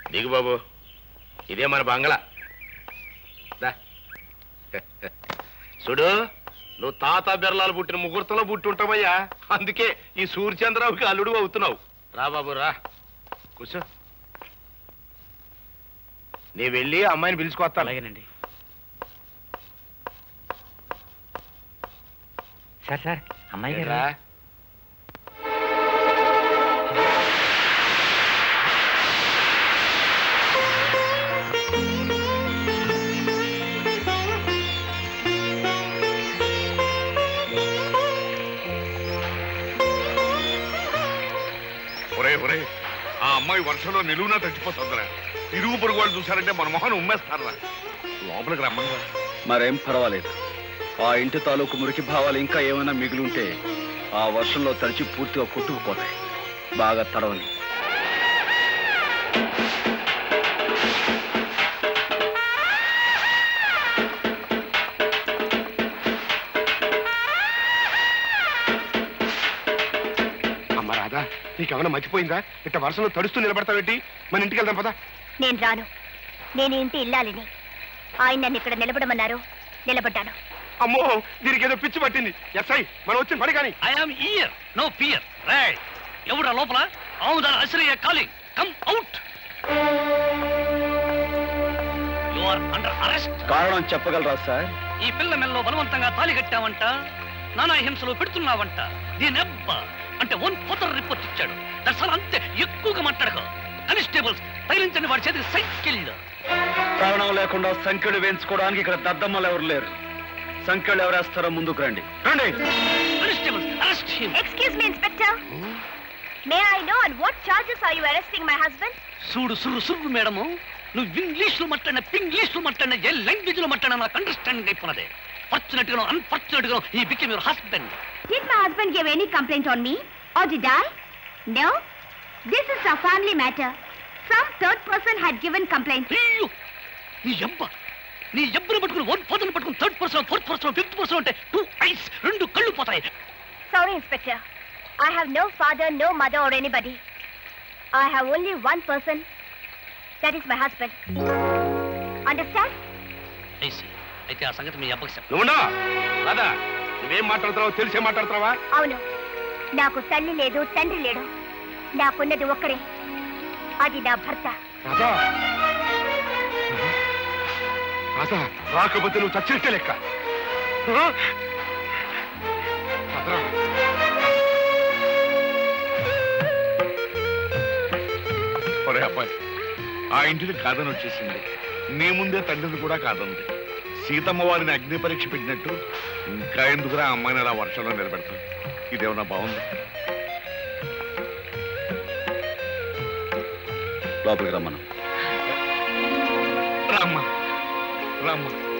దిగు బాబు ఇదే మన బంగళా దా. చూడు నువ్వు తాత బిర్లాలు పుట్టిన ముహూర్తంలో పుట్టి ఉంటావయ్యా అందుకే ఈ సూర్యచంద్రరావుకి అల్లుడు అవుతున్నావు రా బాబు రా కూర్చో నీ వెళ్ళి అమ్మాయిని పిలుచుకొస్తాను అలాగేనండి సార్ సార్ అమ్మాయి గారు రా. ఒరే ఒరే ఆ అమ్మాయి వర్షంలో నిలువునా తగ్గిపోతుందిరా ఇరుగు పొరుగు వాళ్ళు చూసారంటే మన మొహన్ ఉమ్మేస్తారా లోపలికి రమ్మని మరేం పర్వాలేదు ఆ ఇంటి తాలూకు మురికి భావాలు ఇంకా ఏమైనా మిగిలుంటే ఆ వర్షంలో తడిచి పూర్తిగా కొట్టుకుపోతాయి బాగా తడవని అమ్మ రాదా నీకేమైనా మర్చిపోయిందా ఇట్ట వర్షంలో తడుస్తూ నిలబడతావేంటి మన ఇంటికి వెళ్దాం పదా నేను రాను నేను ఈ ఇంటి ఇల్లాలిని ఆయన నన్ను ఇక్కడ నిలబడమన్నారు నిలబడ్డాను అమ్మో దీనికి ఏదో పిచ్చి పట్టింది ఎస్ఐ మనం వచ్చిన పని కానీ I'm here no fear right ఎవడా లోపల అవును అసలు calling come out you are under arrest కారణం చెప్పగలరా సార్ ఈ పిల్ల మెల్లో బలవంతంగా తాలి కట్టావంట నానా హింసలు పెడుతున్నావంట దీనెబ్బ అంటే వన్ ఫోటో రిపోర్ట్ ఇచ్చాడు దర్శనం అంతే ఎక్కువగా మాట్లాడక కానిస్టేబుల్స్ తగిలించండి వాడి చేతికి సైకిల్ కారణం లేకుండా సంఖ్యలు వేయించుకోవడానికి ఇక్కడ దద్దమ్మలు ఎవరు లేరు సంఖ్యలు ఎవరేస్తారో ముందుకు రండి రండి constables arrest him excuse me inspector may I know and what charges are you arresting my husband చూడు సురు సురు మేడము నువ్వు ఇంగ్లీష్ లో మాట్లాడిన పింగ్లీష్ లో మాట్లాడిన ఏ లాంగ్వేజ్ లో మాట్లాడినా నాకు అండర్స్టాండింగ్ అయిపోయినది ఫార్చునేట్ గా అన్ఫార్చునేట్ గా ఈ became your husband Did my husband give any complaint on me? Or did I? No. This is a family matter. Some third person had given complaint. అయ్యో నీ అబ్బ నీ ఎబ్బను పట్టుకుని వన్ పర్సన్ పట్టుకుని third person fourth person fifth person అంటే two eyes రెండు కళ్ళు పోతాయి Sorry, Inspector. I have no father, no mother or anybody. I have only one person. That is my husband. Understand? I see అయితే ఆ సంగతి మీ అబ్బకి చెప్పు నువ్వున్నా రాదా నువ్వేం మాట్లాడుతున్నావు తెలిసే మాట్లాడుతున్నావా అవును నాకు తల్లి లేదు తండ్రి లేడు నాకున్నది ఒక్కడే అది నా భర్త రాధా రాధా రాకపోతే నువ్వు చచ్చినట్టే లెక్క ఆ? రాధా. ఒరే అబ్బాయి ఆ ఇంటిని కాదని వచ్చేసింది నీ ముందే తండ్రిని కూడా కాదంది సీతమ్మ వారిని అగ్ని పరీక్ష పెట్టినట్టు ఇంకా ఎందుకురా ఆ అమ్మాయిని అలా వర్షంలో నిలబెడతాం ఇదేమన్నా బాగుంది లోపలికి రమ్మను రామ్మా రామ్మా